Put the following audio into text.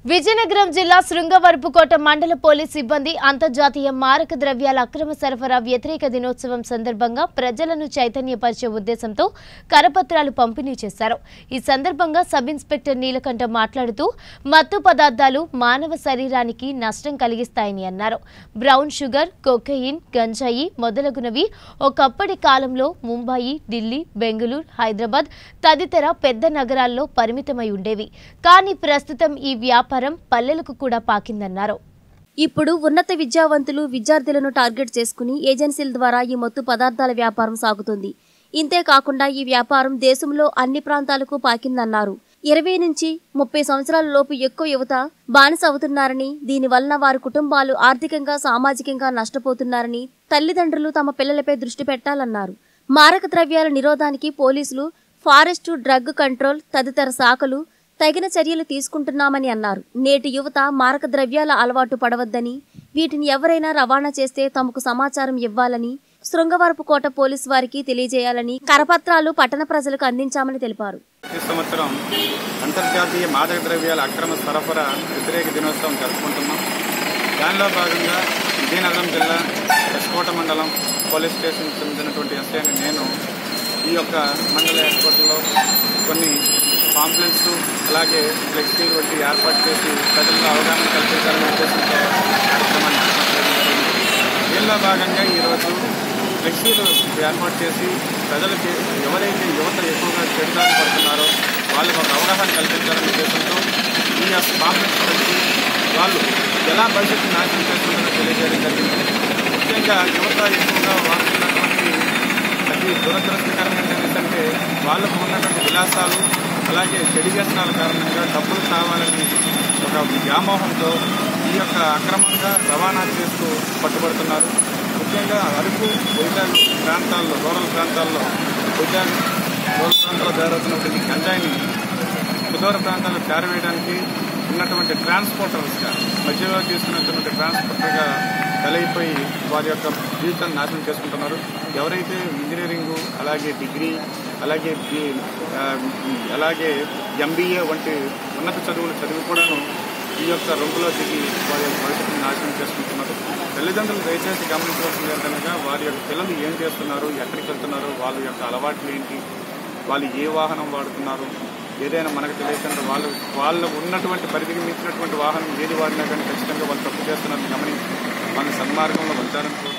విజయనగరం జిల్లా శృంగవరపుకోట మండల పోలీస్ సిబ్బంది అంతర్జాతీయ మారక ద్రవ్యాల అక్రమ సరఫరా వ్యతిరేక దినోత్సవం సందర్భంగా ప్రజలను చైతన్యపరిచే ఉద్దేశంతో కరపత్రాలు పంపిణీ చేశారు ఈ సందర్భంగా సబ్ ఇన్స్పెక్టర్ నీలకంఠ మాట్లాడుతూ మత్తు పదార్థాలు మానవ శరీరానికి నష్టం కలిగిస్తాయని అన్నారు బ్రౌన్ షుగర్ కొకయిన్ గంజాయి మొదలగునవి ఒకప్పటి కాలంలో ముంబాయి ఢిల్లీ బెంగళూరు హైదరాబాద్ తదితర పెద్ద నగరాల్లో పరిమితమై ఉండేవి కానీ ప్రస్తుతం ఈ వ్యాపారం పల్లెలకు కూడా పాకిందన్నారు ఇప్పుడు ఉన్నత విద్యావంతులు విద్యార్థులను టార్గెట్ చేసుకుని ఏజెన్సీల ద్వారా ఈ మత్తు పదార్థాల వ్యాపారం సాగుతుంది ఇంతే కాకుండా ఈ వ్యాపారం దేశంలో అన్ని ప్రాంతాలకు పాకిందన్నారు ఇరవై నుంచి ముప్పై సంవత్సరాల లోపు ఎక్కువ యువత బానిస అవుతున్నారని దీనివలన వారి కుటుంబాలు ఆర్థికంగా సామాజికంగా నష్టపోతున్నారని తల్లిదండ్రులు తమ పిల్లలపై దృష్టి పెట్టాలన్నారు మారక ద్రవ్యాల నిరోధానికి పోలీసులు ఫారెస్టు డ్రగ్ కంట్రోల్ తదితర శాఖలు తగిన చర్యలు తీసుకుంటున్నామని అన్నారు నేటి యువత మారక ద్రవ్యాల అలవాటు పడవద్దని వీటిని ఎవరైనా రవాణా చేస్తే తమకు సమాచారం ఇవ్వాలని శృంగవరపు కోట పోలీసు వారికి తెలియజేయాలని కరపత్రాలు పట్టణ ప్రజలకు అందించామని తెలిపారు ప్రతి సంవత్సరం అంతర్జాతీయ మాదక ద్రవ్యాల అక్రమ సరఫరా వ్యతిరేక దినోత్సవం జరుపుకుంటున్నాం దానిలో భాగంగా విజయనగరం జిల్లా ఎస్కోట మండలం పోలీస్ స్టేషన్ చెందినటువంటి ఎస్ఐ అని నేను ఈ యొక్క మండల ఎస్కోటలో కొన్ని పాంప్లెంట్స్ అలాగే ఫ్లెక్సీలు వంటి ఏర్పాటు చేసి ప్రజల్లో అవగాహన కల్పించాలనే ఉద్దేశంతో కార్యక్రమాన్ని చేపట్టడం జరిగింది. దీనిలో భాగంగా ఈరోజు ఫ్లెక్సీలు ఏర్పాటు చేసి ప్రజలకి ఎవరైతే యువత ఎక్కువగా చెడుదారి పడుతున్నారో వాళ్ళకు ఒక అవగాహన కల్పించాలనే ఉద్దేశంతో ఈ యొక్క కాంప్లెక్స్ పెట్టి వాళ్ళు ఎలా భవిష్యత్తు నాశనం చేసుకుంటారో తెలియజేయడం జరిగింది ముఖ్యంగా యువత ఎక్కువగా వాడుతున్నటువంటి అతి దురదృష్టకరమైన ఏంటంటే వాళ్ళకు ఉన్నటువంటి విలాసాలు అలాగే చెడు వ్యసనాల కారణంగా డబ్బులు కావాలని ఒక వ్యామోహంతో ఈ యొక్క అక్రమంగా రవాణా చేస్తూ పట్టుబడుతున్నారు ముఖ్యంగా అరకు వైజాగ్ ప్రాంతాల్లో రూరల్ ప్రాంతాల్లో వైజాగ్ రూరల్ ప్రాంతాల్లో జరుగుతున్నటువంటి గంజాయిని సుదూర ప్రాంతాలకు చేరవేయడానికి ఉన్నటువంటి ట్రాన్స్పోర్టర్స్గా మధ్యలో తీసుకున్నటువంటి ట్రాన్స్పోర్టర్గా బలైపోయి వారి యొక్క జీవితాన్ని నాశనం చేసుకుంటున్నారు ఎవరైతే ఇంజనీరింగ్ అలాగే డిగ్రీ అలాగే బి- ఆ, అలాగే ఎంబీఏ వంటి ఉన్నత చదువులు చదివి కూడాను ఈ యొక్క రొంపులో దిగి వారి యొక్క భవిష్యత్తును నాశనం చేసుకుంటున్నారు తల్లిదండ్రులు దయచేసి గమనించవలసింది ఏంటనగా వారి యొక్క పిల్లలు ఏం చేస్తున్నారు ఎక్కడికి వెళ్తున్నారు వాళ్ళ యొక్క అలవాట్లు ఏంటి వాళ్ళు ఏ వాహనం వాడుతున్నారు ఏదైనా మనకు తెలియకుండా వాళ్ళు వాళ్ళు ఉన్నటువంటి పరిధికి మించినటువంటి వాహనం ఏది వాడినా కానీ ఖచ్చితంగా వాళ్ళు తప్పు చేస్తున్నారని గమనించి వాళ్ళని సన్మార్గంలో ఉంచాలని కోరుతున్నాను